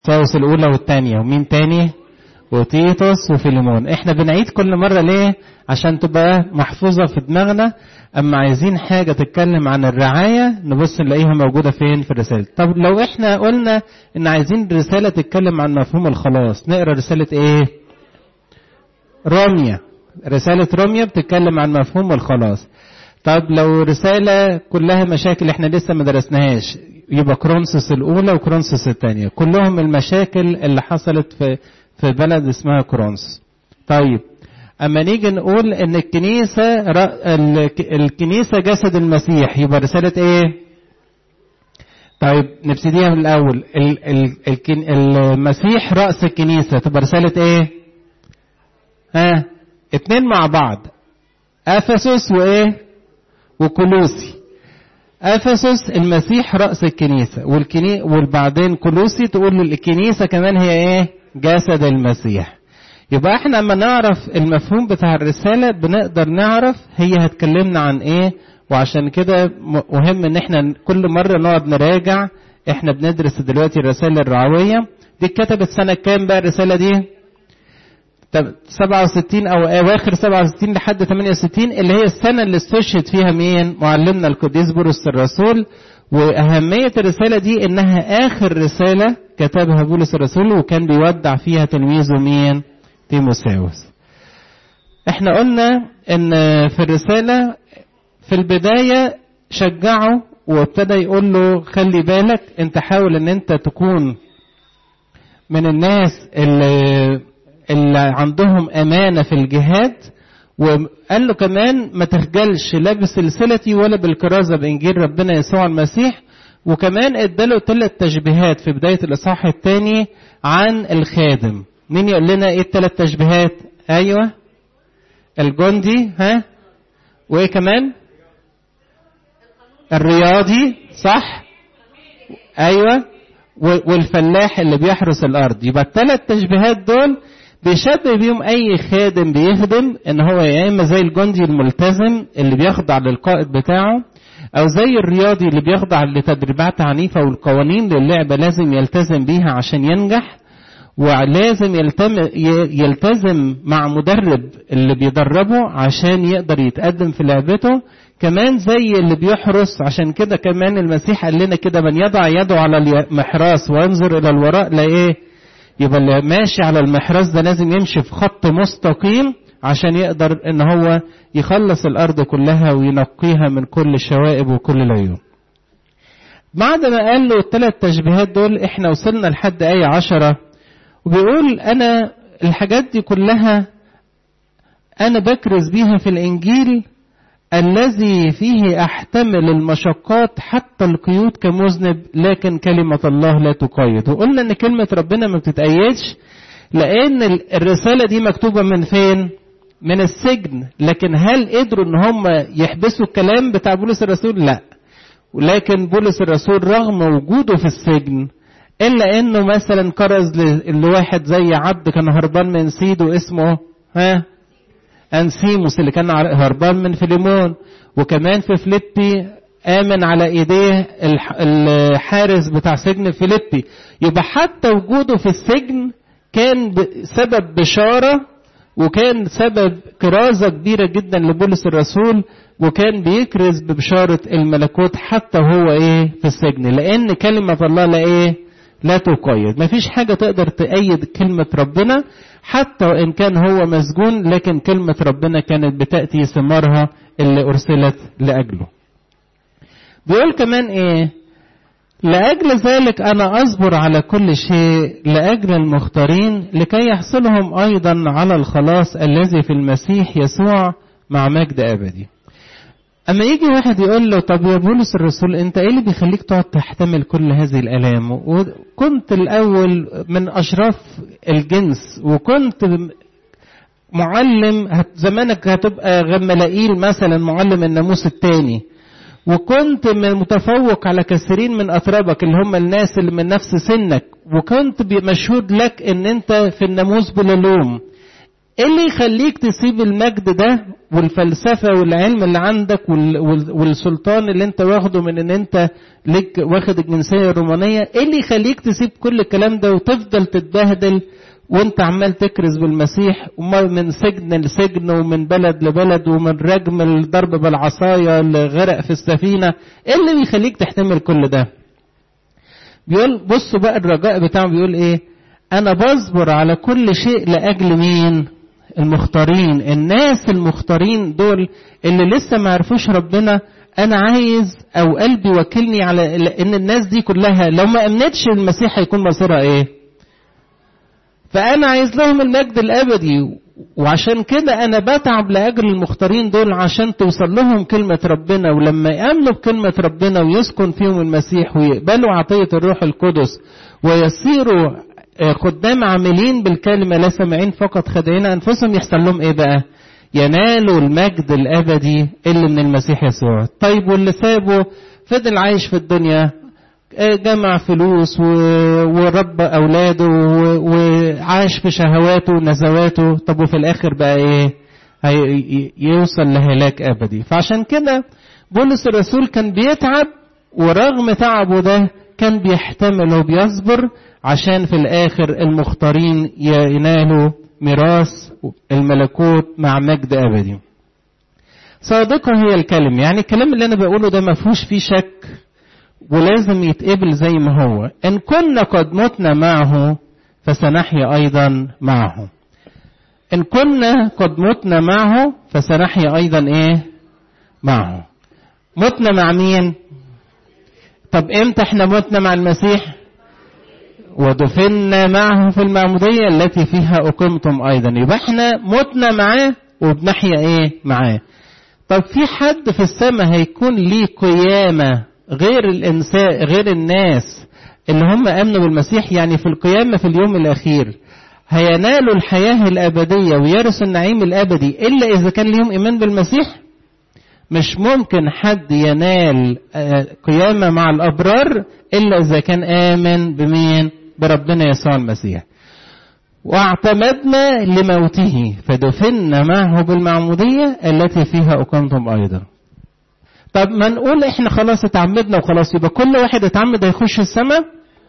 تيموثاوس الأولى والثانية ومين تاني وتيتوس وفيليمون احنا بنعيد كل مرة ليه عشان تبقى محفوظة في دماغنا اما عايزين حاجة تتكلم عن الرعاية نبص نلاقيها موجودة فين في الرسالة طب لو احنا قلنا ان عايزين رسالة تتكلم عن مفهوم الخلاص نقرا رسالة ايه روميا رسالة روميا بتتكلم عن مفهوم الخلاص طب لو رسالة كلها مشاكل احنا لسه ما درسناهاش يبقى كرونسوس الأولى وكرونسوس الثانية كلهم المشاكل اللي حصلت في في بلد اسمها كرونس طيب أما نيجي نقول إن الكنيسة الكنيسة جسد المسيح يبقى رسالة إيه؟ طيب نبتديها من الأول المسيح رأس الكنيسة تبقى رسالة إيه؟ ها اتنين مع بعض أفسس وإيه؟ وكولوسي افسس المسيح راس الكنيسه والكني وبعدين كولوسي تقول الكنيسه كمان هي ايه جسد المسيح يبقى احنا اما نعرف المفهوم بتاع الرساله بنقدر نعرف هي هتكلمنا عن ايه وعشان كده مهم ان احنا كل مره نقعد نراجع احنا بندرس دلوقتي الرسائل الرعويه دي اتكتبت سنه كام بقى الرساله دي 67 او اواخر 67 لحد 68 اللي هي السنه اللي استشهد فيها مين؟ معلمنا القديس بولس الرسول واهميه الرساله دي انها اخر رساله كتبها بولس الرسول وكان بيودع فيها تلميذه مين؟ تيموساوس. احنا قلنا ان في الرساله في البدايه شجعه وابتدى يقول له خلي بالك انت حاول ان انت تكون من الناس اللي اللي عندهم أمانة في الجهاد وقال له كمان ما تخجلش لا بسلسلتي ولا بالكرازة بإنجيل ربنا يسوع المسيح وكمان اداله ثلاث تشبيهات في بداية الإصحاح الثاني عن الخادم مين يقول لنا ايه الثلاث تشبيهات ايوه الجندي ها وايه كمان الرياضي صح ايوه والفلاح اللي بيحرس الارض يبقى الثلاث تشبيهات دول بيشبه بيهم اي خادم بيخدم ان هو يا اما زي الجندي الملتزم اللي بيخضع للقائد بتاعه او زي الرياضي اللي بيخضع لتدريبات عنيفه والقوانين للعبه لازم يلتزم بيها عشان ينجح ولازم يلتم يلتزم مع مدرب اللي بيدربه عشان يقدر يتقدم في لعبته كمان زي اللي بيحرس عشان كده كمان المسيح قال لنا كده من يضع يده على المحراس وينظر الى الوراء لا ايه يبقى اللي ماشي على المحراس ده لازم يمشي في خط مستقيم عشان يقدر ان هو يخلص الارض كلها وينقيها من كل الشوائب وكل العيوب بعد ما قال له الثلاث تشبيهات دول احنا وصلنا لحد آية عشرة وبيقول أنا الحاجات دي كلها أنا بكرز بيها في الإنجيل الذي فيه أحتمل المشقات حتى القيود كمذنب لكن كلمة الله لا تقيد وقلنا أن كلمة ربنا ما بتتأيدش لأن الرسالة دي مكتوبة من فين؟ من السجن لكن هل قدروا ان هم يحبسوا الكلام بتاع بولس الرسول؟ لا ولكن بولس الرسول رغم وجوده في السجن الا انه مثلا كرز لواحد زي عبد كان هربان من سيده اسمه ها انسيموس اللي كان هربان من فيليمون وكمان في فيليبي امن على ايديه الحارس بتاع سجن فيليبي يبقى حتى وجوده في السجن كان سبب بشاره وكان سبب كرازه كبيره جدا لبولس الرسول وكان بيكرز ببشاره الملكوت حتى هو ايه في السجن لان كلمه الله لا ايه لا تقيد مفيش حاجة تقدر تأيد كلمة ربنا حتى وإن كان هو مسجون لكن كلمة ربنا كانت بتأتي ثمارها اللي أرسلت لأجله بيقول كمان إيه لأجل ذلك أنا أصبر على كل شيء لأجل المختارين لكي يحصلهم أيضا على الخلاص الذي في المسيح يسوع مع مجد أبدي أما يجي واحد يقول له طب يا بولس الرسول أنت إيه اللي بيخليك تقعد تحتمل كل هذه الآلام وكنت الأول من أشراف الجنس وكنت معلم زمانك هتبقى غملائيل مثلا معلم الناموس الثاني وكنت من متفوق على كثيرين من أطرابك اللي هم الناس اللي من نفس سنك وكنت مشهود لك ان انت في الناموس بلا لوم ايه اللي يخليك تسيب المجد ده والفلسفه والعلم اللي عندك والسلطان اللي انت واخده من ان انت ليك واخد الجنسيه الرومانيه ايه اللي يخليك تسيب كل الكلام ده وتفضل تتبهدل وانت عمال تكرز بالمسيح من سجن لسجن ومن بلد لبلد ومن رجم الضرب بالعصايه لغرق في السفينه ايه اللي بيخليك تحتمل كل ده بيقول بصوا بقى الرجاء بتاعه بيقول ايه انا بصبر على كل شيء لاجل مين المختارين الناس المختارين دول اللي لسه ما عرفوش ربنا انا عايز او قلبي وكلني على ان الناس دي كلها لو ما امنتش المسيح هيكون مصيرها ايه فانا عايز لهم المجد الابدي وعشان كده انا بتعب لاجل المختارين دول عشان توصل لهم كلمه ربنا ولما يامنوا بكلمه ربنا ويسكن فيهم المسيح ويقبلوا عطيه الروح القدس ويصيروا خدام عاملين بالكلمه لا سامعين فقط خادعين انفسهم يحصل لهم ايه بقى؟ ينالوا المجد الابدي اللي من المسيح يسوع. طيب واللي سابه فضل عايش في الدنيا جمع فلوس ورب اولاده وعاش في شهواته ونزواته طب وفي الاخر بقى ايه؟ يوصل لهلاك ابدي. فعشان كده بولس الرسول كان بيتعب ورغم تعبه ده كان بيحتمل وبيصبر عشان في الآخر المختارين ينالوا ميراث الملكوت مع مجد أبدي. صادقة هي الكلمة، يعني الكلام اللي أنا بقوله ده ما فيهوش فيه شك ولازم يتقبل زي ما هو، إن كنا قد متنا معه فسنحيا أيضا معه. إن كنا قد متنا معه فسنحيا أيضا إيه؟ معه. متنا مع مين؟ طب إمتى إحنا متنا مع المسيح؟ ودفنا معه في المعمودية التي فيها أقمتم أيضا يبقى احنا متنا معاه وبنحيا ايه معاه طب في حد في السماء هيكون ليه قيامة غير الإنسان غير الناس اللي هم آمنوا بالمسيح يعني في القيامة في اليوم الأخير هينالوا الحياة الأبدية ويرثوا النعيم الأبدي إلا إذا كان ليهم إيمان بالمسيح مش ممكن حد ينال قيامة مع الأبرار إلا إذا كان آمن بمين؟ بربنا يسوع المسيح. واعتمدنا لموته فدفنا معه بالمعمودية التي فيها أقمتم أيضا. طب ما نقول إحنا خلاص اتعمدنا وخلاص يبقى كل واحد اتعمد هيخش السماء؟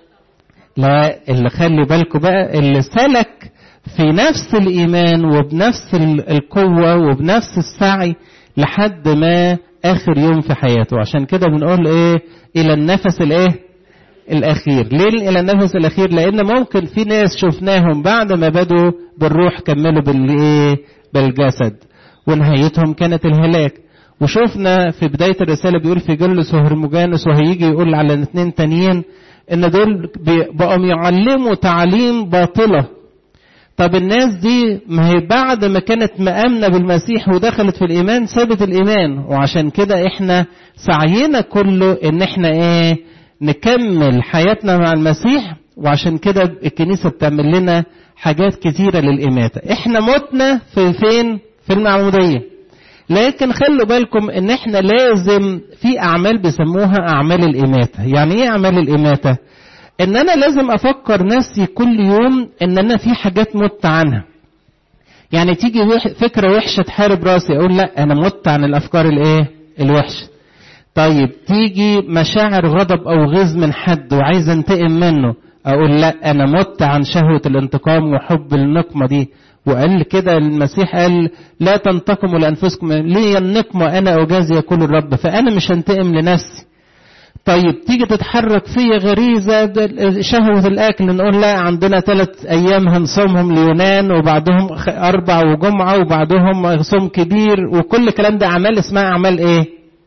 لا اللي خلي بالكم بقى اللي سلك في نفس الإيمان وبنفس القوة وبنفس السعي لحد ما اخر يوم في حياته عشان كده بنقول ايه الى النفس الايه الاخير ليه الى النفس الاخير لان ممكن في ناس شفناهم بعد ما بدوا بالروح كملوا بالايه بالجسد ونهايتهم كانت الهلاك وشفنا في بداية الرسالة بيقول في جلس وهرمجانس وهيجي يقول على الاثنين تانيين ان دول بقوا يعلموا تعليم باطلة طب الناس دي ما هي بعد ما كانت مآمنة بالمسيح ودخلت في الإيمان سابت الإيمان وعشان كده إحنا سعينا كله إن إحنا إيه نكمل حياتنا مع المسيح وعشان كده الكنيسة بتعمل لنا حاجات كتيرة للإماتة إحنا متنا في فين في المعمودية لكن خلوا بالكم ان احنا لازم في اعمال بيسموها اعمال الاماته يعني ايه اعمال الاماته ان انا لازم افكر نفسي كل يوم ان انا في حاجات مت عنها يعني تيجي فكره وحشه تحارب راسي اقول لا انا مت عن الافكار الايه الوحشه طيب تيجي مشاعر غضب او غيظ من حد وعايز انتقم منه اقول لا انا مت عن شهوه الانتقام وحب النقمه دي وقال كده المسيح قال لا تنتقموا لانفسكم لي النقمه انا اجازي يقول الرب فانا مش هنتقم لنفسي طيب تيجي تتحرك فيا غريزة شهوة الأكل نقول لا عندنا ثلاث أيام هنصومهم ليونان وبعدهم أربع وجمعة وبعدهم صوم كبير وكل الكلام ده أعمال اسمها أعمال إيه؟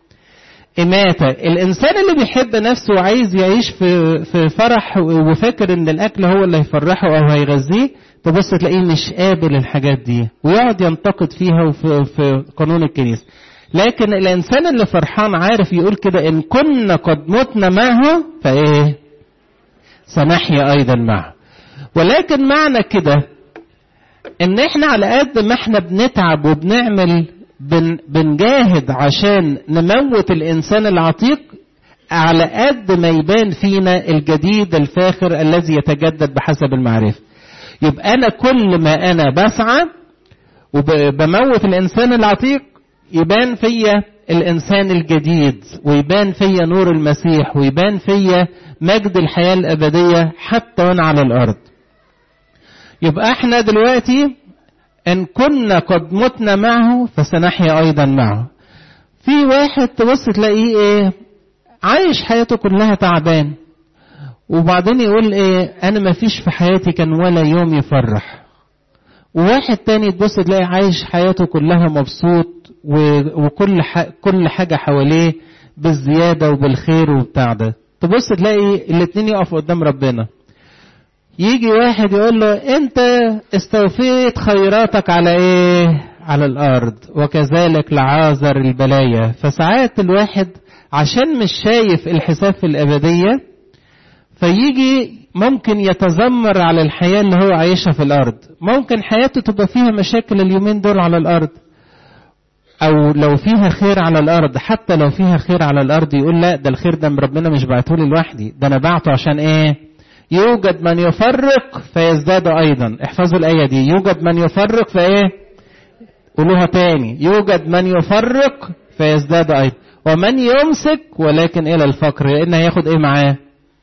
إماتة الإنسان اللي بيحب نفسه وعايز يعيش في في فرح وفاكر إن الأكل هو اللي هيفرحه أو هيغذيه تبص تلاقيه مش قابل الحاجات دي ويقعد ينتقد فيها وفي في قانون الكنيسة لكن الانسان اللي فرحان عارف يقول كده ان كنا قد متنا معه فايه سنحيا ايضا معه ولكن معنى كده ان احنا على قد ما احنا بنتعب وبنعمل بن بنجاهد عشان نموت الانسان العتيق على قد ما يبان فينا الجديد الفاخر الذي يتجدد بحسب المعرفه يبقى انا كل ما انا بسعى وبموت الإنسان العتيق يبان فيا الإنسان الجديد ويبان فيا نور المسيح ويبان فيا مجد الحياة الأبدية حتى وأنا على الأرض يبقى احنا دلوقتي إن كنا قد متنا معه فسنحيا أيضا معه في واحد تبص تلاقيه إيه عايش حياته كلها تعبان وبعدين يقول إيه أنا ما فيش في حياتي كان ولا يوم يفرح وواحد تاني تبص تلاقي عايش حياته كلها مبسوط وكل كل حاجة حواليه بالزيادة وبالخير وبتاع ده تبص تلاقي الاتنين يقفوا قدام ربنا يجي واحد يقول له انت استوفيت خيراتك على ايه على الارض وكذلك لعازر البلايا فساعات الواحد عشان مش شايف الحساب في الابديه فيجي ممكن يتذمر على الحياه اللي هو عايشها في الارض ممكن حياته تبقى فيها مشاكل اليومين دول على الارض او لو فيها خير على الارض حتى لو فيها خير على الارض يقول لا ده الخير ده ربنا مش بعته لي لوحدي ده انا بعته عشان ايه يوجد من يفرق فيزداد ايضا احفظوا الايه دي يوجد من يفرق فايه قولوها تاني يوجد من يفرق فيزداد ايضا ومن يمسك ولكن الى الفقر لان هياخد ايه معاه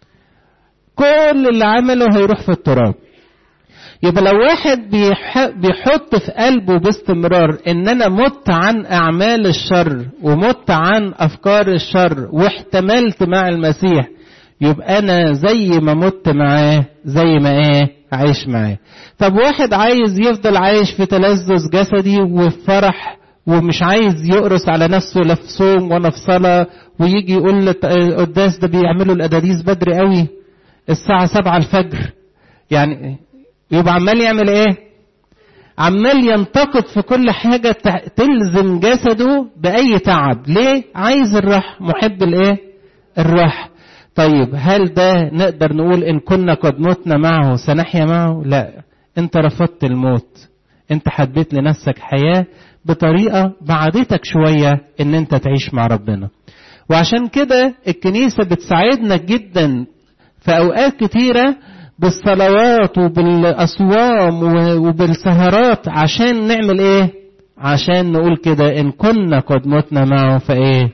كل اللي عمله هيروح في التراب يبقى لو واحد بيحط في قلبه باستمرار ان انا مت عن اعمال الشر ومت عن افكار الشر واحتملت مع المسيح يبقى انا زي ما مت معاه زي ما ايه عايش معاه طب واحد عايز يفضل عايش في تلذذ جسدي وفي فرح ومش عايز يقرص على نفسه لا في صوم ولا في صلاة ويجي يقول القداس ده بيعملوا الأداديس بدري قوي الساعة سبعة الفجر يعني يبقى عمال يعمل ايه عمال ينتقد في كل حاجة تلزم جسده بأي تعب ليه عايز الراحة محب الايه الراحة طيب هل ده نقدر نقول ان كنا قد متنا معه سنحيا معه لا انت رفضت الموت انت حبيت لنفسك حياة بطريقة بعدتك شوية ان انت تعيش مع ربنا وعشان كده الكنيسة بتساعدنا جدا في اوقات كتيرة بالصلوات وبالاصوام وبالسهرات عشان نعمل ايه عشان نقول كده ان كنا قد متنا معه فايه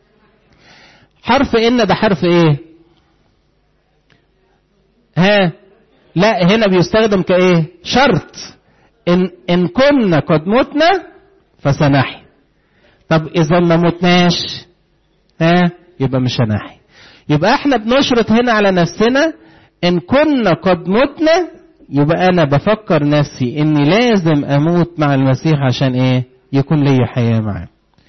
حرف ان ده حرف ايه ها لا هنا بيستخدم كايه شرط ان ان كنا قد متنا فسنحي طب اذا ما متناش ها يبقى مش هنحي يبقى احنا بنشرط هنا على نفسنا ان كنا قد متنا يبقى انا بفكر نفسي اني لازم اموت مع المسيح عشان ايه يكون لي حياه معاه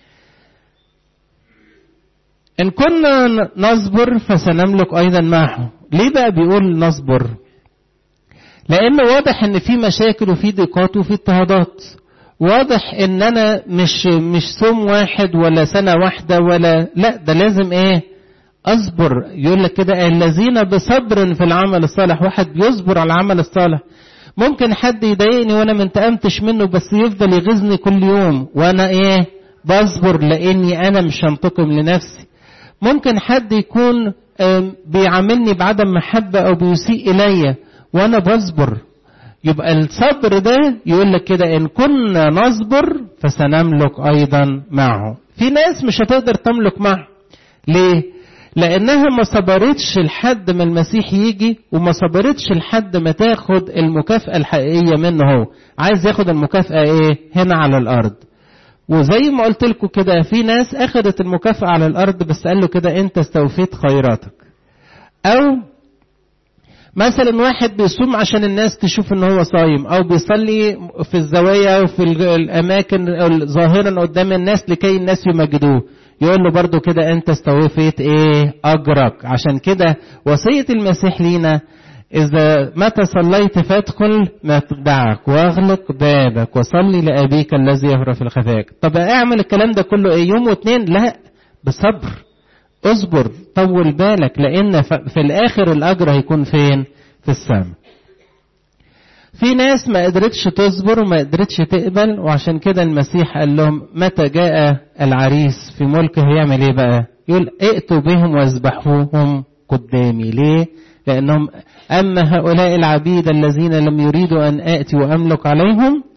ان كنا نصبر فسنملك ايضا معه ليه بقى بيقول نصبر لان واضح ان في مشاكل وفي ضيقات وفي اضطهادات واضح ان انا مش مش صوم واحد ولا سنه واحده ولا لا ده لازم ايه اصبر يقول لك كده الذين بصبر في العمل الصالح واحد بيصبر على العمل الصالح ممكن حد يضايقني وانا ما انتقمتش منه بس يفضل يغيظني كل يوم وانا ايه بصبر لاني انا مش هنتقم لنفسي ممكن حد يكون بيعاملني بعدم محبة أو بيسيء إلي وأنا بصبر يبقى الصبر ده يقول لك كده إن كنا نصبر فسنملك أيضا معه في ناس مش هتقدر تملك معه ليه؟ لأنها ما صبرتش لحد ما المسيح يجي وما صبرتش لحد ما تاخد المكافأة الحقيقية منه هو عايز ياخد المكافأة إيه؟ هنا على الأرض وزي ما قلت لكم كده في ناس اخذت المكافأة على الارض بس قال له كده انت استوفيت خيراتك او مثلا واحد بيصوم عشان الناس تشوف ان هو صايم او بيصلي في الزوايا وفي الاماكن ظاهرا قدام الناس لكي الناس يمجدوه يقول له برضو كده انت استوفيت ايه اجرك عشان كده وصية المسيح لينا إذا متى صليت فادخل متبعك واغلق بابك وصلي لأبيك الذي يهرى في الخفاك طب اعمل الكلام ده كله ايه يوم واتنين لا بصبر اصبر طول بالك لأن في الآخر الأجر هيكون فين في السماء في ناس ما قدرتش تصبر وما قدرتش تقبل وعشان كده المسيح قال لهم متى جاء العريس في ملكه هيعمل ايه بقى يقول ائتوا بهم واذبحوهم قدامي ليه لأنهم أما هؤلاء العبيد الذين لم يريدوا أن آتي وأملك عليهم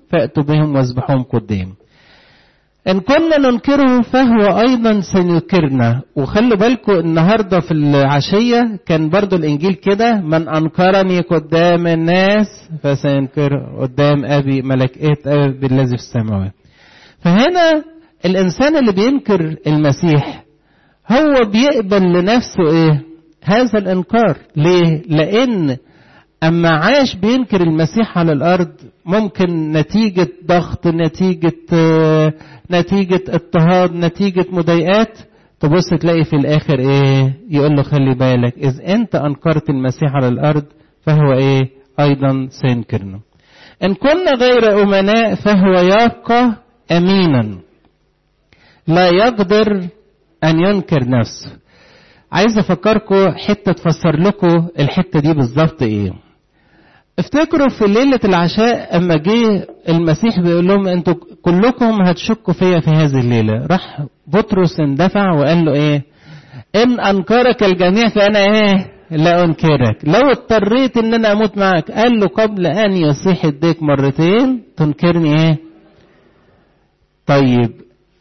فأتوا بهم واذبحوهم قدام إن كنا ننكره فهو أيضا سينكرنا وخلوا بالكم النهاردة في العشية كان برضو الإنجيل كده من أنكرني قدام الناس فسينكر قدام أبي ملكة أبي الذي في السماوات فهنا الإنسان اللي بينكر المسيح هو بيقبل لنفسه إيه هذا الإنكار ليه لأن أما عاش بينكر المسيح على الأرض ممكن نتيجة ضغط نتيجة نتيجة اضطهاد نتيجة مضايقات تبص تلاقي في الآخر إيه يقول له خلي بالك إذ أنت أنكرت المسيح على الأرض فهو إيه أيضا سينكرنا إن كنا غير أمناء فهو يبقى أمينا لا يقدر أن ينكر نفسه عايز أفكركم حتة تفسر لكم الحتة دي بالظبط إيه افتكروا في ليلة العشاء أما جه المسيح بيقول لهم أنتوا كلكم هتشكوا فيا في هذه الليلة راح بطرس اندفع وقال له إيه إن أنكرك الجميع فأنا إيه لا أنكرك لو اضطريت إن أنا أموت معك قال له قبل أن يصيح الديك مرتين تنكرني إيه طيب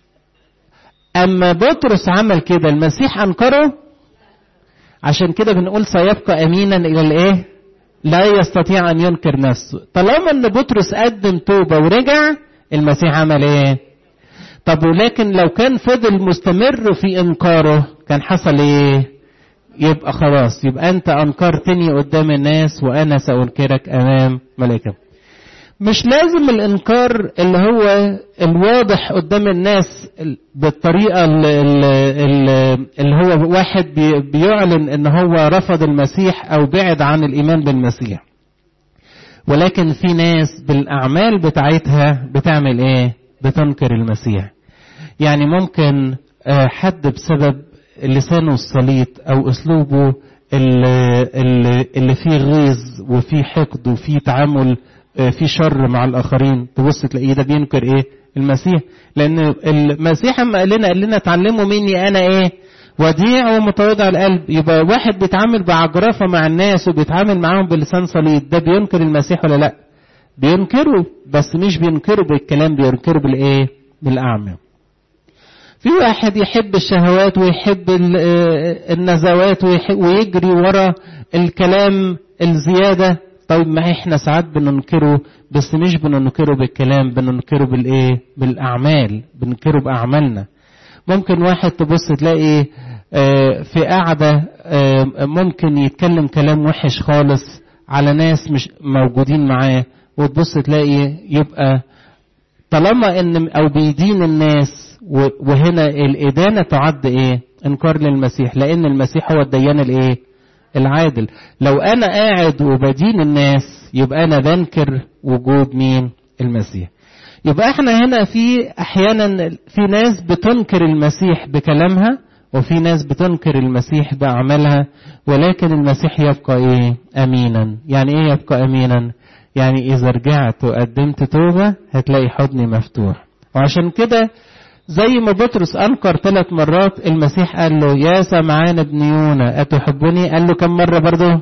أما بطرس عمل كده المسيح أنكره عشان كده بنقول سيبقى أمينا إلى الإيه لا يستطيع أن ينكر نفسه طالما أن بطرس قدم توبة ورجع المسيح عمل إيه طب ولكن لو كان فضل مستمر في إنكاره كان حصل إيه يبقى خلاص يبقى أنت أنكرتني قدام الناس وأنا سأنكرك أمام ملائكة مش لازم الإنكار اللي هو الواضح قدام الناس بالطريقة اللي هو واحد بيعلن ان هو رفض المسيح او بعد عن الايمان بالمسيح ولكن في ناس بالاعمال بتاعتها بتعمل ايه بتنكر المسيح يعني ممكن حد بسبب لسانه السليط او اسلوبه اللي, اللي فيه غيظ وفيه حقد وفيه تعامل في شر مع الاخرين تبص تلاقيه ده بينكر ايه المسيح لان المسيح اما قال لنا قال لنا اتعلموا مني انا ايه وديع ومتواضع القلب يبقى واحد بيتعامل بعجرفه مع الناس وبيتعامل معاهم بلسان صليد ده بينكر المسيح ولا لا بينكره بس مش بينكره بالكلام بينكره بالايه بالاعمال في واحد يحب الشهوات ويحب النزوات ويجري ورا الكلام الزياده طيب ما احنا ساعات بننكره بس مش بننكره بالكلام بننكره بالايه بالاعمال بننكره باعمالنا ممكن واحد تبص تلاقي في قعدة ممكن يتكلم كلام وحش خالص على ناس مش موجودين معاه وتبص تلاقي يبقى طالما ان او بيدين الناس وهنا الادانه تعد ايه انكار للمسيح لان المسيح هو الديان الايه العادل لو انا قاعد وبدين الناس يبقى انا بنكر وجود مين المسيح يبقى احنا هنا في احيانا في ناس بتنكر المسيح بكلامها وفي ناس بتنكر المسيح باعمالها ولكن المسيح يبقى ايه امينا يعني ايه يبقى امينا يعني اذا رجعت وقدمت توبه هتلاقي حضني مفتوح وعشان كده زي ما بطرس انكر ثلاث مرات المسيح قال له يا سمعان ابن يونا اتحبني قال له كم مره برضه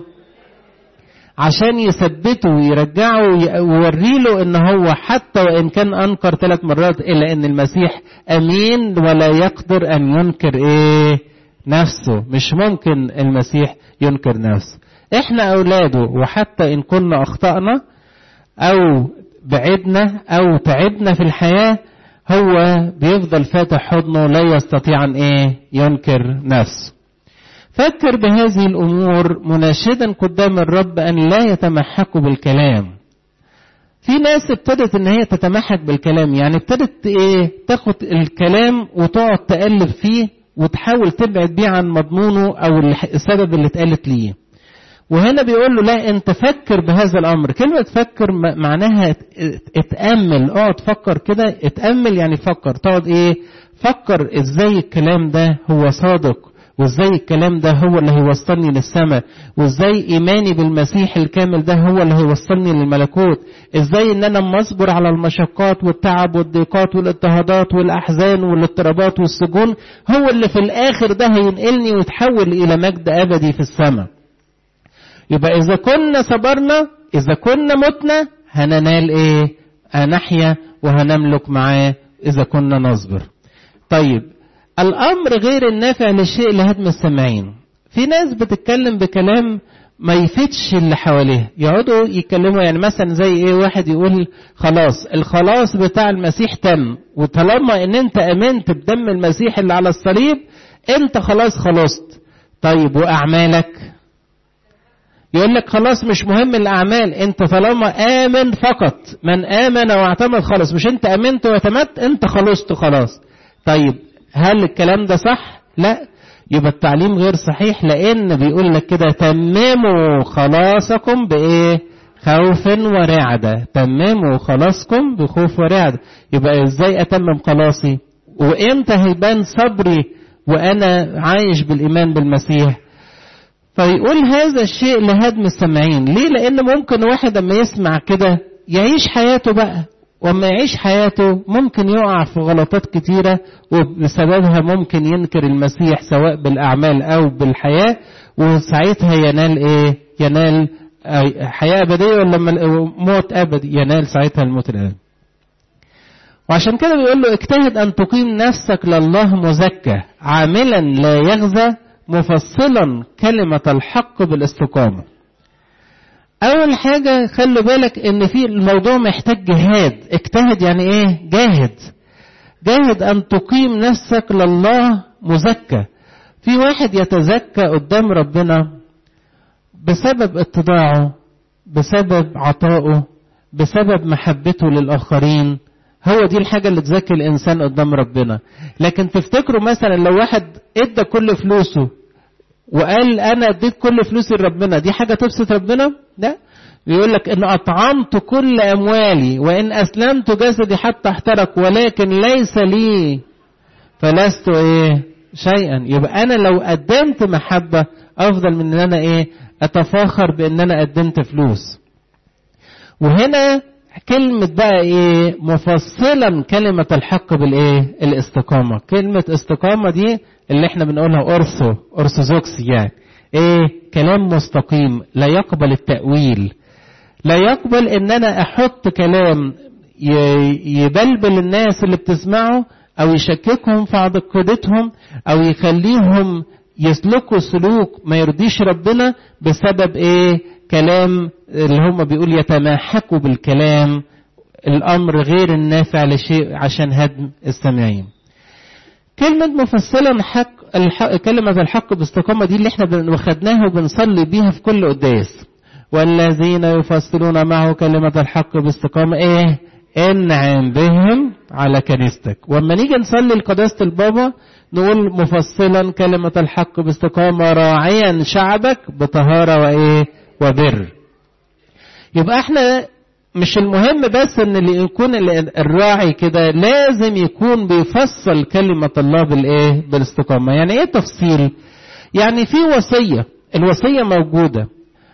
عشان يثبته ويرجعه ويوري له ان هو حتى وان كان انكر ثلاث مرات الا ان المسيح امين ولا يقدر ان ينكر ايه نفسه مش ممكن المسيح ينكر نفسه احنا اولاده وحتى ان كنا اخطانا او بعدنا او تعبنا في الحياه هو بيفضل فاتح حضنه لا يستطيع ان ايه ينكر نفسه فكر بهذه الامور مناشدا قدام الرب ان لا يتمحكوا بالكلام في ناس ابتدت ان هي تتمحك بالكلام يعني ابتدت ايه تاخد الكلام وتقعد تقلب فيه وتحاول تبعد بيه عن مضمونه او السبب اللي اتقالت ليه وهنا بيقول له لا انت فكر بهذا الامر كلمة فكر معناها اتأمل اقعد فكر كده اتأمل يعني فكر تقعد ايه فكر ازاي الكلام ده هو صادق وازاي الكلام ده هو اللي هيوصلني للسماء وازاي ايماني بالمسيح الكامل ده هو اللي هيوصلني للملكوت ازاي ان انا مصبر على المشقات والتعب والضيقات والاضطهادات والاحزان والاضطرابات والسجون هو اللي في الاخر ده هينقلني ويتحول الى مجد ابدي في السماء يبقى إذا كنا صبرنا إذا كنا متنا هننال إيه؟ هنحيا وهنملك معاه إذا كنا نصبر طيب الأمر غير النافع للشيء لهدم السامعين في ناس بتتكلم بكلام ما يفيدش اللي حواليها يقعدوا يتكلموا يعني مثلا زي ايه واحد يقول خلاص الخلاص بتاع المسيح تم وطالما ان انت امنت بدم المسيح اللي على الصليب انت خلاص خلصت طيب واعمالك يقول لك خلاص مش مهم الاعمال انت طالما امن فقط من امن واعتمد خلاص مش انت امنت واعتمدت انت خلصت خلاص طيب هل الكلام ده صح لا يبقى التعليم غير صحيح لان بيقول لك كده تمموا خلاصكم بايه خوف ورعدة تمموا خلاصكم بخوف ورعدة يبقى ازاي اتمم خلاصي وامتى هيبان صبري وانا عايش بالايمان بالمسيح فيقول هذا الشيء لهدم السامعين ليه لان ممكن واحد اما يسمع كده يعيش حياته بقى وما يعيش حياته ممكن يقع في غلطات كتيرة وبسببها ممكن ينكر المسيح سواء بالأعمال أو بالحياة وساعتها ينال إيه؟ ينال حياة أبدية ولا موت أبدي ينال ساعتها الموت الأبدي. وعشان كده بيقول له اجتهد أن تقيم نفسك لله مزكى عاملا لا يغزى مفصلا كلمة الحق بالاستقامة. أول حاجة خلوا بالك إن في الموضوع محتاج جهاد، اجتهد يعني إيه؟ جاهد. جاهد أن تقيم نفسك لله مزكى. في واحد يتزكى قدام ربنا بسبب اتضاعه، بسبب عطائه، بسبب محبته للآخرين. هو دي الحاجة اللي تزكي الإنسان قدام ربنا. لكن تفتكروا مثلا لو واحد إدى كل فلوسه وقال انا اديت كل فلوسي لربنا دي حاجه تبسط ربنا لا بيقول لك ان اطعمت كل اموالي وان اسلمت جسدي حتى احترق ولكن ليس لي فلست ايه شيئا يبقى انا لو قدمت محبه افضل من ان انا ايه اتفاخر بان انا قدمت فلوس وهنا كلمة بقى ايه مفصلا كلمة الحق بالايه الاستقامة كلمة استقامة دي اللي احنا بنقولها أرثو أرثوذكس يعني ايه كلام مستقيم لا يقبل التأويل لا يقبل ان انا احط كلام يبلبل الناس اللي بتسمعه او يشككهم في عقيدتهم او يخليهم يسلكوا سلوك ما يرضيش ربنا بسبب ايه كلام اللي هم بيقول يتماحكوا بالكلام الامر غير النافع لشيء عشان هدم السامعين كلمة مفصلا حق الحق كلمة الحق باستقامة دي اللي احنا واخدناها وبنصلي بيها في كل قداس والذين يفصلون معه كلمة الحق باستقامة ايه انعم بهم على كنيستك واما نيجي نصلي لقداسة البابا نقول مفصلا كلمة الحق باستقامة راعيا شعبك بطهارة وايه وبر يبقى احنا مش المهم بس ان اللي يكون الراعي كده لازم يكون بيفصل كلمة الله بالايه بالاستقامة يعني ايه تفصيل يعني في وصية الوصية موجودة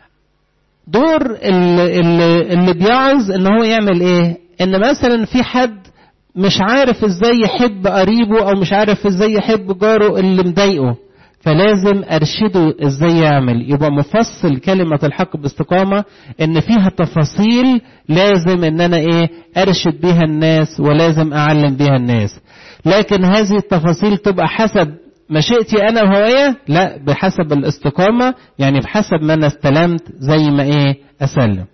دور اللي, اللي بيعظ ان هو يعمل ايه ان مثلا في حد مش عارف ازاي يحب قريبه او مش عارف ازاي يحب جاره اللي مضايقه فلازم ارشده ازاي يعمل يبقى مفصل كلمة الحق باستقامة ان فيها تفاصيل لازم ان انا ايه ارشد بيها الناس ولازم اعلم بيها الناس لكن هذه التفاصيل تبقى حسب مشيئتي انا وهوية لا بحسب الاستقامة يعني بحسب ما انا استلمت زي ما ايه اسلم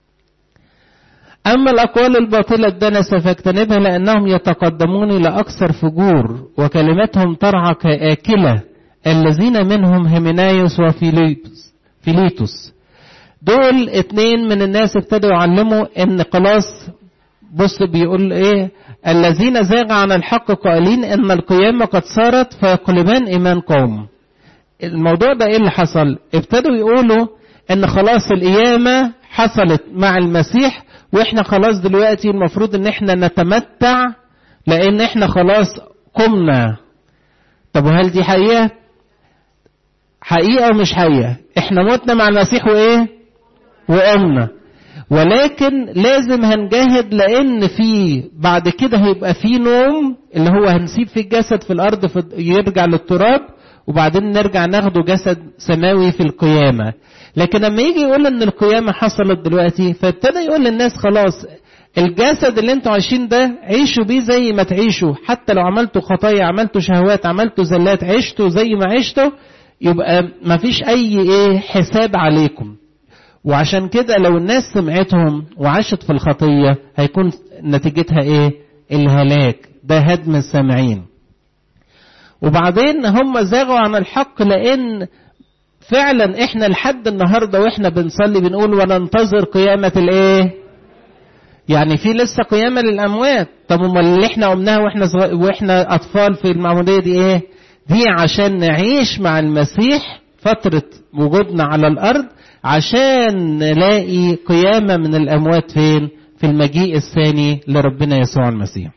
أما الأقوال الباطلة الدنسة فاجتنبها لأنهم يتقدمون إلى أكثر فجور وكلمتهم ترعى كآكلة الذين منهم هيمنايوس وفيليتوس دول اتنين من الناس ابتدوا يعلموا ان خلاص بص بيقول ايه الذين زاغ عن الحق قائلين ان القيامة قد صارت فيقلبان ايمان قوم الموضوع ده ايه اللي حصل ابتدوا يقولوا ان خلاص القيامة حصلت مع المسيح واحنا خلاص دلوقتي المفروض ان احنا نتمتع لان احنا خلاص قمنا طب وهل دي حقيقة حقيقة ومش حقيقة احنا متنا مع المسيح وايه وقمنا ولكن لازم هنجاهد لان في بعد كده هيبقى في نوم اللي هو هنسيب في الجسد في الارض في يرجع للتراب وبعدين نرجع ناخده جسد سماوي في القيامة لكن لما يجي يقول ان القيامة حصلت دلوقتي فابتدى يقول للناس خلاص الجسد اللي انتوا عايشين ده عيشوا بيه زي ما تعيشوا حتى لو عملتوا خطايا عملتوا شهوات عملتوا زلات عشتوا زي ما عشتوا يبقى ما فيش اي ايه حساب عليكم وعشان كده لو الناس سمعتهم وعاشت في الخطية هيكون نتيجتها ايه الهلاك ده هدم السامعين وبعدين هم زاغوا عن الحق لان فعلا احنا لحد النهارده واحنا بنصلي بنقول وننتظر قيامه الايه يعني في لسه قيامه للاموات طب امال اللي احنا قمناها واحنا صغ... واحنا اطفال في المعموديه دي ايه دي عشان نعيش مع المسيح فتره وجودنا على الارض عشان نلاقي قيامه من الاموات فين في المجيء الثاني لربنا يسوع المسيح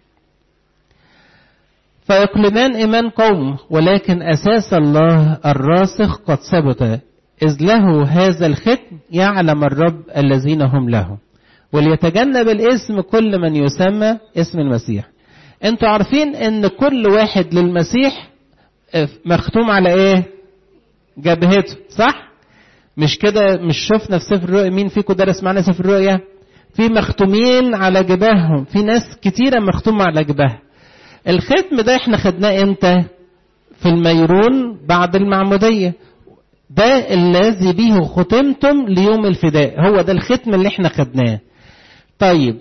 فيقلمان إيمان قوم ولكن أساس الله الراسخ قد ثبت إذ له هذا الختم يعلم الرب الذين هم له وليتجنب الاسم كل من يسمى اسم المسيح انتوا عارفين ان كل واحد للمسيح مختوم على ايه جبهته صح مش كده مش شفنا في سفر الرؤيا مين فيكم درس معانا سفر الرؤيا في مختومين على جباههم في ناس كتيره مختومه على جباهها الختم ده احنا خدناه امتى في الميرون بعد المعمودية ده الذي به ختمتم ليوم الفداء هو ده الختم اللي احنا خدناه طيب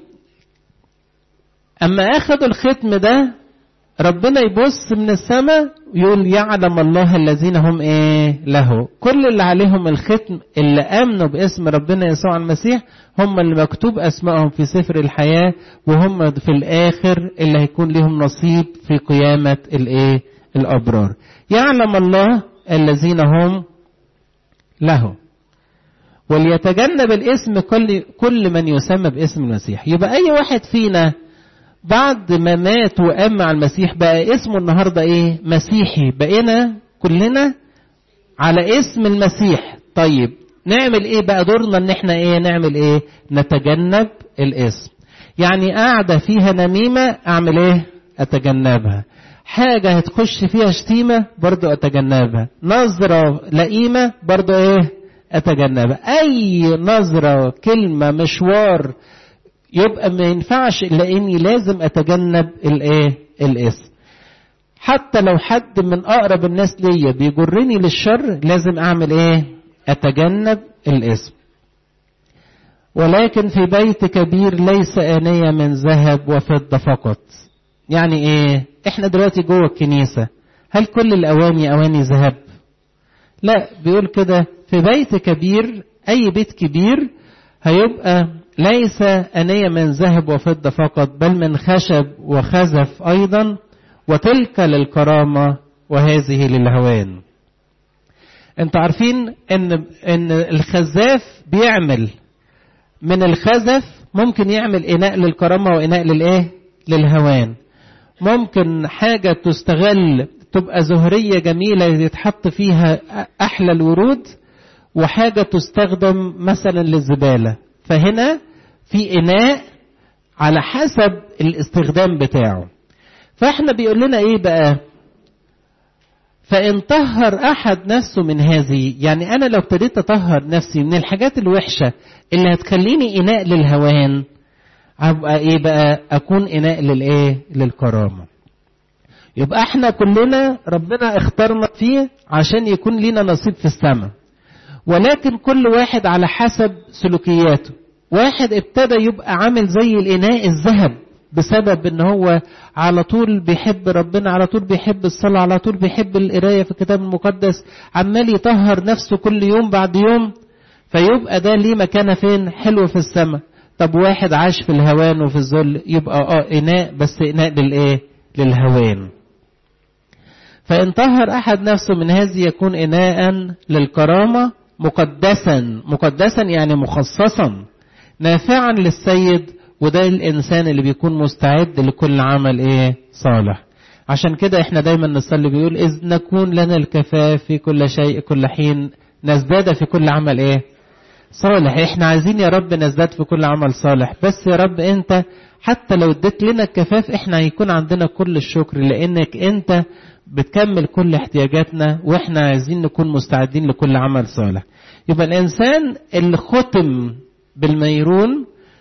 اما اخدوا الختم ده ربنا يبص من السماء ويقول يعلم الله الذين هم ايه له كل اللي عليهم الختم اللي امنوا باسم ربنا يسوع المسيح هم اللي مكتوب اسمائهم في سفر الحياه وهم في الاخر اللي هيكون لهم نصيب في قيامه الايه الابرار يعلم الله الذين هم له وليتجنب الاسم كل كل من يسمى باسم المسيح يبقى اي واحد فينا بعد ما مات وقام مع المسيح بقى اسمه النهارده ايه مسيحي بقينا كلنا على اسم المسيح طيب نعمل ايه بقى دورنا ان احنا ايه نعمل ايه نتجنب الاسم يعني قاعدة فيها نميمة اعمل ايه اتجنبها حاجة هتخش فيها شتيمة برضو اتجنبها نظرة لئيمة برضو ايه اتجنبها اي نظرة كلمة مشوار يبقى ما ينفعش الا اني لازم اتجنب الايه الاسم حتى لو حد من اقرب الناس ليا بيجرني للشر لازم اعمل ايه اتجنب الاسم ولكن في بيت كبير ليس آنية من ذهب وفضة فقط يعني ايه احنا دلوقتي جوه الكنيسة هل كل الاواني اواني ذهب لا بيقول كده في بيت كبير اي بيت كبير هيبقى ليس أنية من ذهب وفضة فقط بل من خشب وخزف أيضا وتلك للكرامة وهذه للهوان انتوا عارفين ان ان الخزاف بيعمل من الخزف ممكن يعمل اناء للكرامه واناء للايه للهوان ممكن حاجه تستغل تبقى زهريه جميله يتحط فيها احلى الورود وحاجه تستخدم مثلا للزباله فهنا في اناء على حسب الاستخدام بتاعه فاحنا بيقول لنا ايه بقى فان طهر احد نفسه من هذه يعني انا لو ابتديت اطهر نفسي من الحاجات الوحشه اللي هتخليني اناء للهوان ابقى ايه بقى اكون اناء للايه للكرامه يبقى احنا كلنا ربنا اختارنا فيه عشان يكون لينا نصيب في السماء ولكن كل واحد على حسب سلوكياته واحد ابتدى يبقى عامل زي الاناء الذهب بسبب ان هو على طول بيحب ربنا على طول بيحب الصلاة على طول بيحب القراية في الكتاب المقدس عمال يطهر نفسه كل يوم بعد يوم فيبقى ده ليه مكانة فين حلو في السماء طب واحد عاش في الهوان وفي الذل يبقى اه اناء بس اناء للايه للهوان فان طهر احد نفسه من هذه يكون اناء للكرامة مقدسا مقدسا يعني مخصصا نافعا للسيد وده الانسان اللي بيكون مستعد لكل عمل ايه صالح عشان كده احنا دايما نصلي بيقول اذ نكون لنا الكفاف في كل شيء كل حين نزداد في كل عمل ايه صالح احنا عايزين يا رب نزداد في كل عمل صالح بس يا رب انت حتى لو اديت لنا الكفاف احنا هيكون عندنا كل الشكر لانك انت بتكمل كل احتياجاتنا واحنا عايزين نكون مستعدين لكل عمل صالح يبقى الانسان اللي ختم بالميرون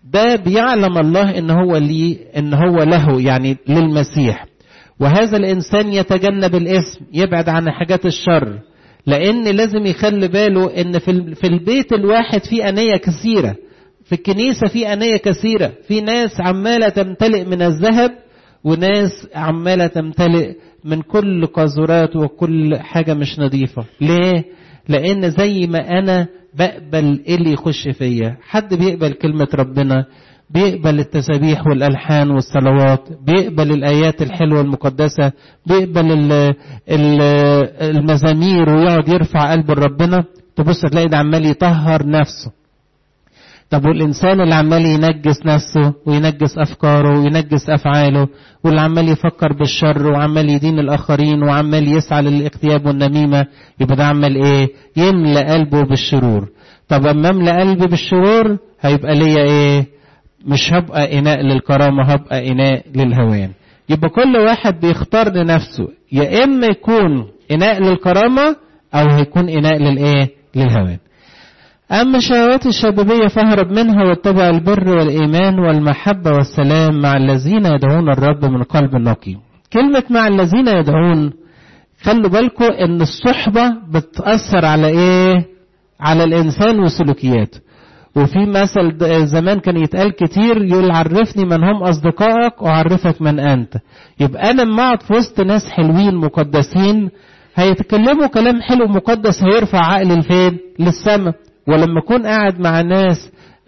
ده بيعلم الله ان هو ليه ان هو له يعني للمسيح وهذا الانسان يتجنب الاسم يبعد عن حاجات الشر لان لازم يخلي باله ان في في البيت الواحد في انيه كثيره في الكنيسه في انيه كثيره في ناس عماله تمتلئ من الذهب وناس عماله تمتلئ من كل قاذورات وكل حاجه مش نظيفه ليه لان زي ما انا بقبل ايه اللي يخش فيا حد بيقبل كلمه ربنا بيقبل التسابيح والالحان والصلوات بيقبل الايات الحلوه المقدسه بيقبل ال ال المزامير ويقعد يرفع قلبه لربنا تبص تلاقي ده عمال يطهر نفسه طب والإنسان اللي عمال ينجس نفسه وينجس أفكاره وينجس أفعاله واللي عمال يفكر بالشر وعمال يدين الآخرين وعمال يسعى للاغتياب والنميمة يبقى ده عمال إيه؟ يملأ قلبه بالشرور. طب أما أملأ قلبي بالشرور هيبقى ليا إيه؟ مش هبقى إناء للكرامة هبقى إناء للهوان. يبقى كل واحد بيختار لنفسه يا إما يكون إناء للكرامة أو هيكون إناء للإيه؟ للهوان. أما الشهوات الشبابية فاهرب منها واتبع البر والإيمان والمحبة والسلام مع الذين يدعون الرب من قلب نقي كلمة مع الذين يدعون خلوا بالكم إن الصحبة بتأثر على إيه؟ على الإنسان وسلوكياته وفي مثل زمان كان يتقال كتير يقول عرفني من هم أصدقائك وعرفك من أنت يبقى أنا لما أقعد في وسط ناس حلوين مقدسين هيتكلموا كلام حلو مقدس هيرفع عقلي لفين؟ للسماء ولما اكون قاعد مع ناس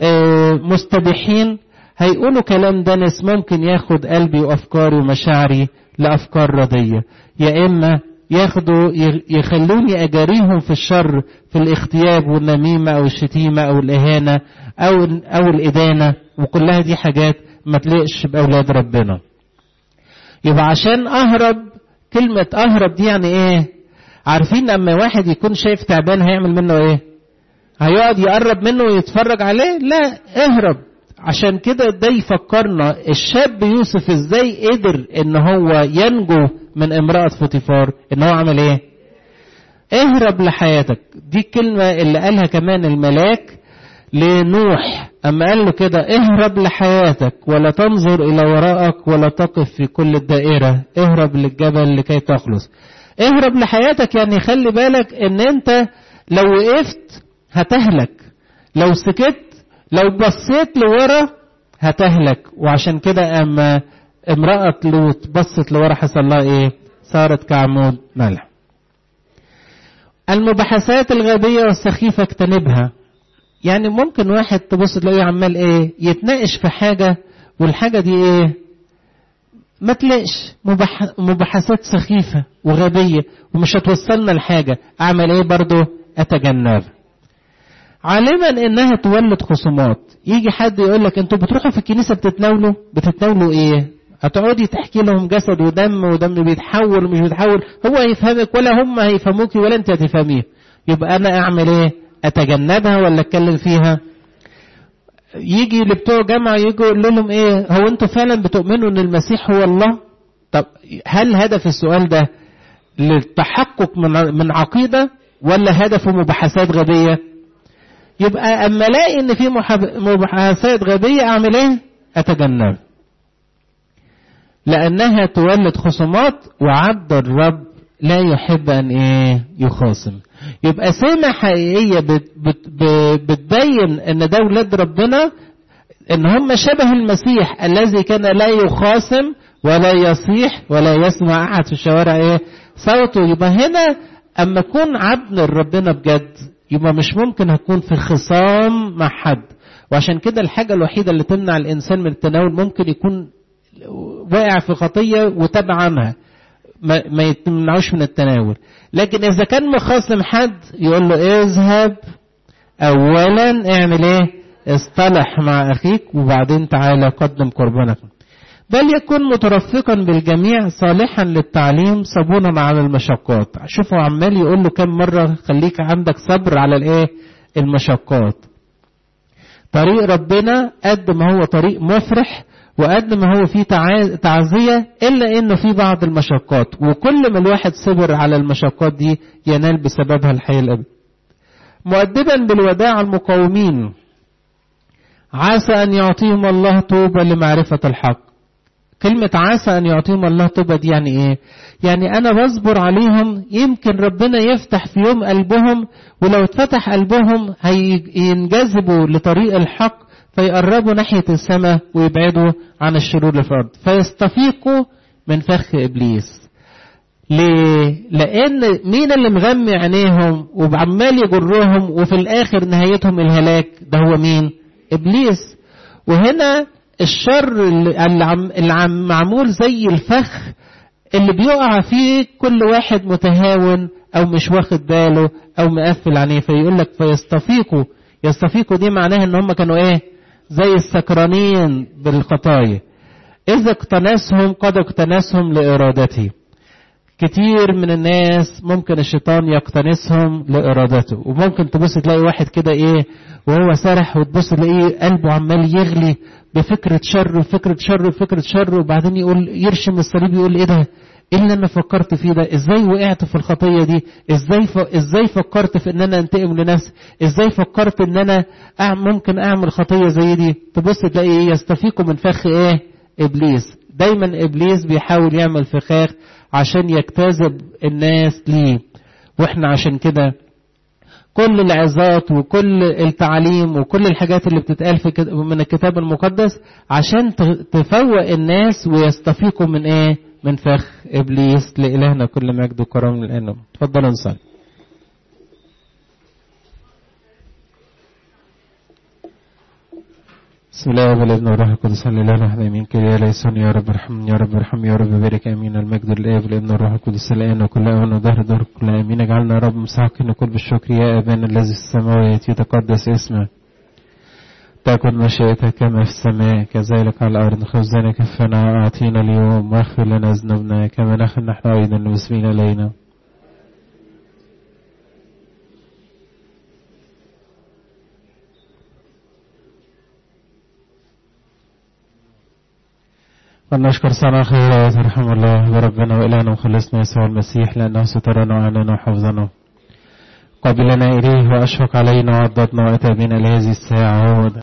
مستبيحين هيقولوا كلام دنس ممكن ياخد قلبي وافكاري ومشاعري لافكار رضيه يا اما ياخدوا يخلوني اجاريهم في الشر في الاغتياب والنميمه او الشتيمه او الاهانه او او الادانه وكلها دي حاجات ما تليقش باولاد ربنا يبقى عشان اهرب كلمه اهرب دي يعني ايه عارفين لما واحد يكون شايف تعبان هيعمل منه ايه هيقعد يقرب منه ويتفرج عليه لا اهرب عشان كده ده يفكرنا الشاب يوسف ازاي قدر ان هو ينجو من امرأة فوتيفار ان هو عمل ايه اهرب لحياتك دي الكلمة اللي قالها كمان الملاك لنوح اما قال له كده اهرب لحياتك ولا تنظر الى وراءك ولا تقف في كل الدائرة اهرب للجبل لكي تخلص اهرب لحياتك يعني خلي بالك ان انت لو وقفت هتهلك لو سكت لو بصيت لورا هتهلك وعشان كده اما امرأة لوط بصت لورا حصل لها ايه صارت كعمود ملح المباحثات الغبية والسخيفة اجتنبها يعني ممكن واحد تبص تلاقيه عمال ايه يتناقش في حاجة والحاجة دي ايه ما تلاقش مباحثات سخيفة وغبية ومش هتوصلنا لحاجة اعمل ايه برضو اتجنبها عالما انها تولد خصومات يجي حد يقول لك انتوا بتروحوا في الكنيسه بتتناولوا بتتناولوا ايه هتقعدي تحكي لهم جسد ودم ودم بيتحول ومش بيتحول هو هيفهمك ولا هم هيفهموكي ولا انت هتفهميه يبقى انا اعمل ايه اتجنبها ولا اتكلم فيها يجي اللي بتوع جامعه يجوا يقول لهم ايه هو انتوا فعلا بتؤمنوا ان المسيح هو الله طب هل هدف السؤال ده للتحقق من من عقيده ولا هدفه مباحثات غبيه يبقى اما الاقي ان في مباحثات غبيه اعمل ايه اتجنب لانها تولد خصومات وعبد الرب لا يحب ان ايه يخاصم يبقى سمة حقيقية بت بت بتبين ان ده ولاد ربنا ان هم شبه المسيح الذي كان لا يخاصم ولا يصيح ولا يسمع احد في الشوارع ايه صوته يبقى هنا اما اكون عبد لربنا بجد يبقى مش ممكن هكون في خصام مع حد وعشان كده الحاجة الوحيدة اللي تمنع الإنسان من التناول ممكن يكون واقع في خطية وتاب عنها ما, ما يتمنعوش من التناول لكن إذا كان مخاصم حد يقول له اذهب أولا اعمل ايه اصطلح مع أخيك وبعدين تعالى قدم قربانك بل يكون مترفقا بالجميع صالحا للتعليم صبونا على المشقات شوفوا عمال يقول له كم مرة خليك عندك صبر على الايه المشقات طريق ربنا قد ما هو طريق مفرح وقد ما هو فيه تعزية إلا إنه في بعض المشقات وكل ما الواحد صبر على المشقات دي ينال بسببها الحياة الأبد مؤدبا بالوداع المقاومين عسى أن يعطيهم الله توبة لمعرفة الحق كلمة عسى أن يعطيهم الله توبة دي يعني إيه؟ يعني أنا بصبر عليهم يمكن ربنا يفتح في يوم قلبهم ولو اتفتح قلبهم هينجذبوا لطريق الحق فيقربوا ناحية السماء ويبعدوا عن الشرور اللي في الأرض فيستفيقوا من فخ إبليس ليه؟ لأن مين اللي مغمي عينيهم وعمال يجرهم وفي الآخر نهايتهم الهلاك ده هو مين؟ إبليس وهنا الشر اللي عم معمول زي الفخ اللي بيقع فيه كل واحد متهاون او مش واخد باله او مقفل عليه فيقول لك فيستفيقوا يستفيقوا دي معناها ان هم كانوا ايه زي السكرانين بالخطايا اذا اقتنسهم قد اقتنسهم لارادته كتير من الناس ممكن الشيطان يقتنسهم لارادته وممكن تبص تلاقي واحد كده ايه وهو سرح وتبص تلاقيه قلبه عمال يغلي بفكرة شر وفكرة شر وفكرة شر وبعدين يقول يرشم الصليب يقول ايه ده؟ ايه اللي انا فكرت فيه ده؟ ازاي وقعت في الخطية دي؟ ازاي ف... ازاي فكرت في ان انا انتقم لنفسي؟ ازاي فكرت ان انا أعمل ممكن اعمل خطية زي دي؟ تبص تلاقي ايه يستفيقوا من فخ ايه؟ ابليس. دايما ابليس بيحاول يعمل فخاخ عشان يجتذب الناس ليه. واحنا عشان كده كل العظات وكل التعليم وكل الحاجات اللي بتتقال في من الكتاب المقدس عشان تفوق الناس ويستفيقوا من ايه؟ من فخ ابليس لالهنا كل مجد وكرم الان. اتفضلوا نصلي. بسم الله والابن والروح القدس الاله الواحد امين كده يا ليسون يا رب ارحمني يا رب ارحمني يا رب بارك امين المجد للاب والابن والروح القدس الان وكل اوان وظهر دور كل امين اجعلنا يا رب مساقين كل بالشكر يا ابانا الذي في السماوات يتقدس اسمك تكن مشيئتك كما في السماء كذلك على الارض خبزنا كفنا واعطينا اليوم واغفر لنا ذنوبنا كما نحن نحن ايضا المسلمين الينا ونشكر صنع الله رحمه الله وربنا وإلهنا وخلصنا يسوع المسيح لأنه سترنا وعننا وحفظنا قبلنا إليه وأشفق علينا وعضدنا وأتى بنا لهذه الساعة